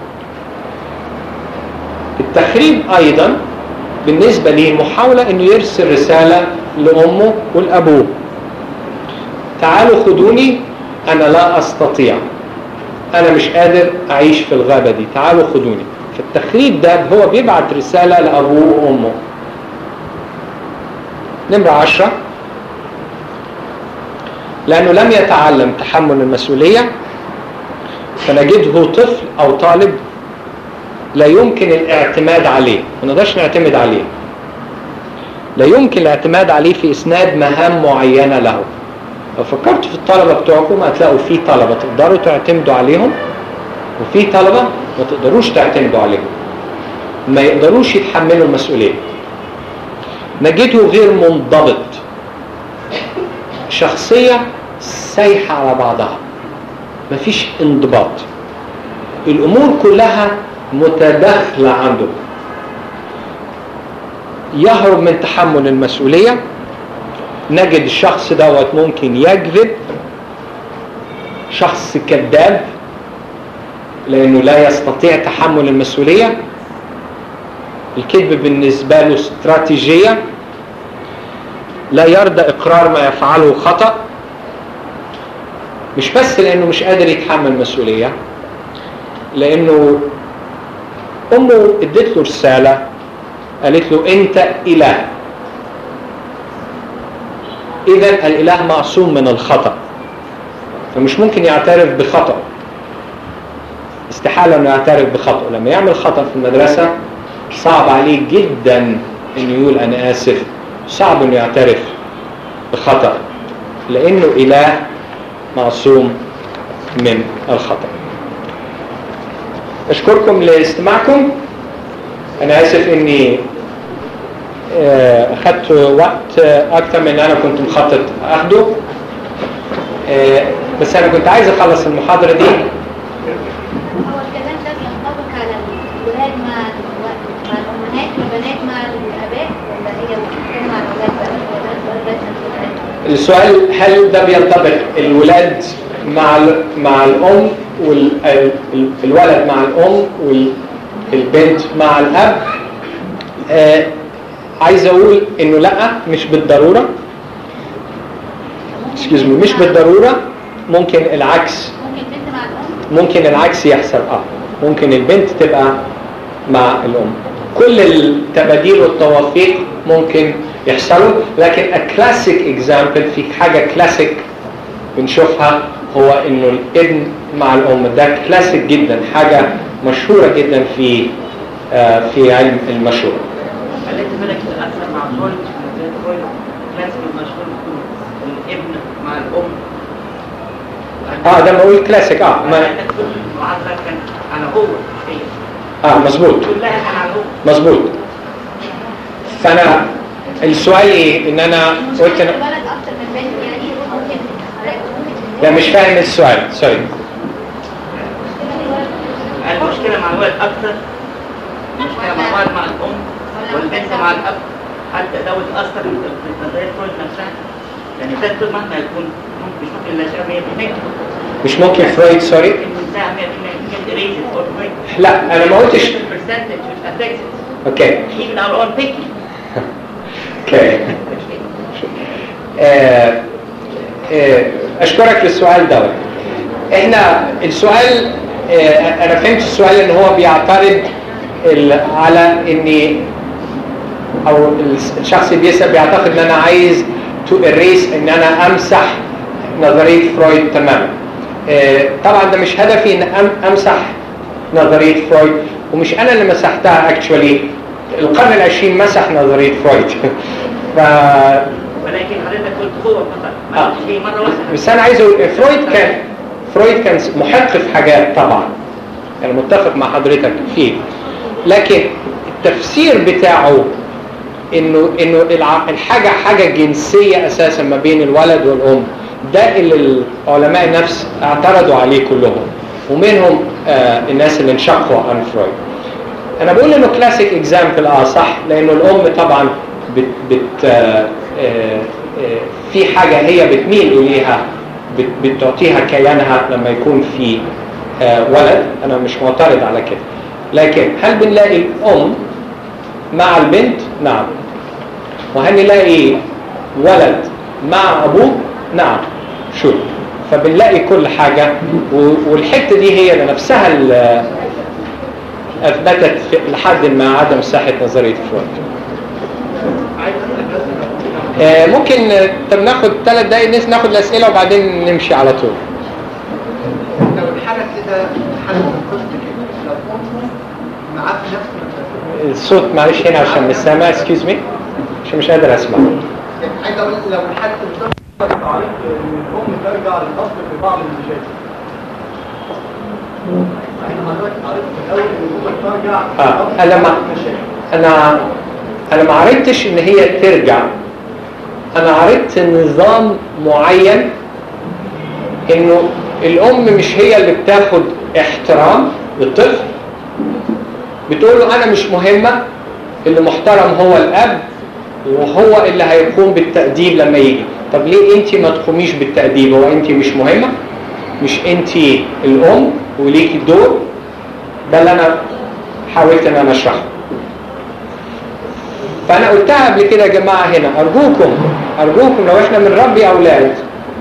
التخريب أيضا بالنسبة لي محاولة أنه يرسل رسالة لأمه ولأبوه تعالوا خدوني أنا لا أستطيع أنا مش قادر أعيش في الغابة دي تعالوا خدوني فالتخريب ده هو بيبعت رسالة لأبوه وأمه نمرة عشرة لأنه لم يتعلم تحمل المسؤولية فنجده طفل أو طالب لا يمكن الاعتماد عليه ما نقدرش نعتمد عليه لا يمكن الاعتماد عليه في إسناد مهام معينة له لو فكرتوا في الطلبة بتوعكم هتلاقوا في طلبة تقدروا تعتمدوا عليهم وفي طلبة ما تقدروش تعتمدوا عليهم ما يقدروش يتحملوا المسؤولية نجده غير منضبط شخصية سايحة على بعضها مفيش انضباط الأمور كلها متداخلة عنده يهرب من تحمل المسؤولية نجد الشخص دوت ممكن يكذب شخص كذاب لأنه لا يستطيع تحمل المسؤولية الكذب بالنسبة له استراتيجية لا يرضى إقرار ما يفعله خطأ مش بس لأنه مش قادر يتحمل مسؤولية لأنه أمه ادت له رسالة قالت له أنت إله إذا الإله معصوم من الخطأ فمش ممكن يعترف بخطأ استحالة أنه يعترف بخطأ لما يعمل خطأ في المدرسة صعب عليه جدا أنه يقول أنا آسف صعب أنه يعترف بخطأ لأنه إله معصوم من الخطأ أشكركم لاستماعكم أنا آسف أني أخذت وقت أكثر من أنا كنت مخطط أخده بس أنا كنت عايز أخلص المحاضرة دي هو الكلام ده بينطبق على الولاد مع مع الامهات والبنات مع الاباء ولا هي بتتكلم مع الولاد بس الولاد والبنات السؤال هل ده بينطبق الولاد مع ال- مع الأم والولد مع الأم والبنت مع الأب آه عايز أقول إنه لأ مش بالضرورة excuse me مش بالضرورة ممكن العكس ممكن بنت مع الام ممكن العكس يحصل اه ممكن البنت تبقى مع الام كل التباديل والتوافيق ممكن يحصلوا لكن الكلاسيك اكزامبل في حاجه كلاسيك بنشوفها هو انه الابن مع الام ده كلاسيك جدا حاجه مشهوره جدا في آه في علم المشورة خليت بالك تتأثر مع الولد زي الولد لازم المشغول يكون الابن مع الأم اه ده بقول كلاسيك اه ما ما عندك كان أنا هو هي اه مظبوط كلها كان على الام مظبوط فانا السؤال ايه ان انا مش قلت عايز أنا الولد اكتر من بنت يعني ممكن ممكن لا مش فاهم السؤال سوري المشكله مع الولد اكتر المشكله مع الولد مع الام والبنت مع الاب حتى لو اتاثر بالنظريه فرويد نفسها يعني ده طول مهما يكون ممكن مش ممكن النشأة 100% مش ممكن فرويد سوري النزاع 100% ممكن erase it or break لا انا ما قلتش percentage which affects it اوكي even our own thinking اوكي آه، آه، اشكرك للسؤال ده احنا السؤال آه، انا فهمت السؤال ان هو بيعترض ال- على اني او الشخص اللي بيسال بيعتقد ان انا عايز تو erase ان انا امسح نظريه فرويد تماما آه، طبعا ده مش هدفي ان أم- امسح نظريه فرويد ومش انا اللي مسحتها اكشولي القرن العشرين مسح نظريه فرويد ف ولكن حضرتك قلت قوه فقط ما آه. قلتش هي مره واحده بس انا عايز اقول فرويد كان فرويد كان محق في حاجات طبعا انا متفق مع حضرتك فيه لكن التفسير بتاعه انه انه الع- الحاجه حاجه جنسيه اساسا ما بين الولد والام ده اللي العلماء النفس اعترضوا عليه كلهم ومنهم آه الناس اللي انشقوا عن فرويد انا بقول انه كلاسيك اكزامبل اه صح لانه الام طبعا بت بت آه آه آه في حاجه هي بتميل اليها بت بتعطيها كيانها لما يكون في آه ولد انا مش معترض على كده لكن هل بنلاقي الام مع البنت نعم وهل نلاقي ولد مع ابوه نعم شو فبنلاقي كل حاجه و- والحته دي هي نفسها اللي اثبتت في- لحد ما عدم صحه نظريه فرويد آه، ممكن آه، طب ناخد ثلاث دقايق نس ناخد الاسئله وبعدين نمشي على طول لو الحالة كده حالة الطفل كده لو أمه معاه في نفس المدرسة الصوت معلش هنا عشان مش سامع اكسكيوز مي عشان مش قادر اسمع يعني عايز أقول لو حالة الطفل تعرف إن الأم ترجع للأصل في بعض المشاكل احنا حضرتك عرفت في الأول إن الأم ترجع اه للأصل انا في ما بعض المشاكل انا انا ما عرفتش ان هي ترجع انا عرفت نظام معين انه الام مش هي اللي بتاخد احترام للطفل بتقول له انا مش مهمه اللي محترم هو الاب وهو اللي هيقوم بالتأديب لما يجي طب ليه انت ما تقوميش بالتأديب هو انت مش مهمه مش انت الام وليكي الدور ده اللي انا حاولت ان انا اشرحه فانا قلتها قبل كده يا جماعه هنا ارجوكم ارجوكم لو احنا بنربي اولاد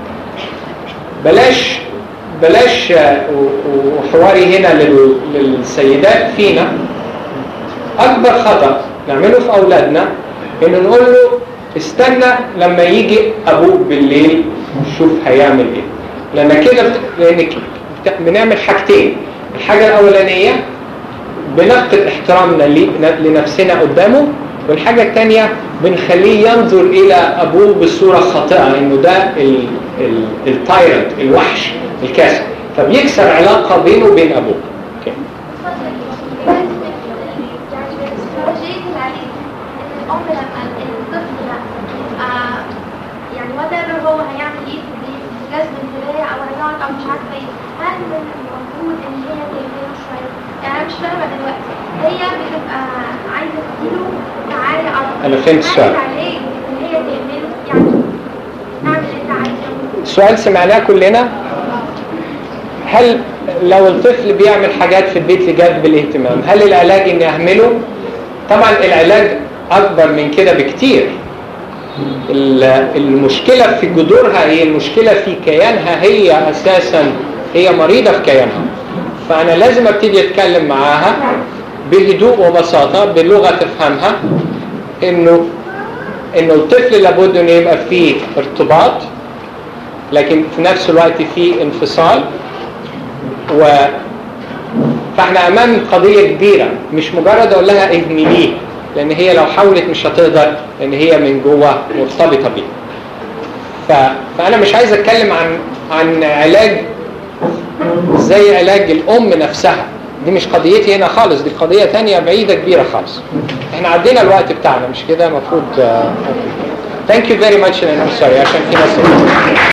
بلاش بلاش آه، و- وحواري هنا لل- للسيدات فينا اكبر خطا نعمله في اولادنا انه نقول له استنى لما يجي ابوك بالليل شوف هيعمل ايه لان كده بت... لان ك- بت- بنعمل حاجتين الحاجه الاولانيه بنفقد احترامنا لي- لنفسنا قدامه والحاجة الثانية بنخليه ينظر إلى أبوه بصورة خاطئة إنه ده التايرنت الوحش الكاسر فبيكسر علاقة بينه وبين أبوه أوكي. يعني بالاستراتيجية العليم ان الام لما الطفل يبقى يعني whatever هو هيعمل ايه في البيت جذب انتباه او هيقعد او مش عارفه ايه هل من المفروض ان هي تهمله شويه يعني انا مش فاهمه دلوقتي هي بتبقى عايزه تديله تعالى على أنا فهمت السؤال. عايزة عليه ان هي تهمله يعني اعمل اللي انت عايزه السؤال سمعناه كلنا هل لو الطفل بيعمل حاجات في البيت لجذب الاهتمام هل العلاج اني اهمله طبعا العلاج اكبر من كده بكتير ال- المشكلة في جذورها هي المشكلة في كيانها هي اساسا هي مريضة في كيانها فانا لازم ابتدي اتكلم معاها بهدوء وبساطة بلغة تفهمها انه انه الطفل لابد انه يبقى فيه ارتباط لكن في نفس الوقت فيه انفصال و فاحنا امام قضيه كبيره مش مجرد اقول لها اهمليه لان هي لو حاولت مش هتقدر لان هي من جوه مرتبطه بيه ف... فانا مش عايز اتكلم عن عن علاج زي علاج الام نفسها دي مش قضيتي هنا خالص دي قضية تانية بعيدة كبيرة خالص احنا عدينا الوقت بتاعنا مش كده المفروض ثانك يو فيري ماتش انا سوري عشان في ناس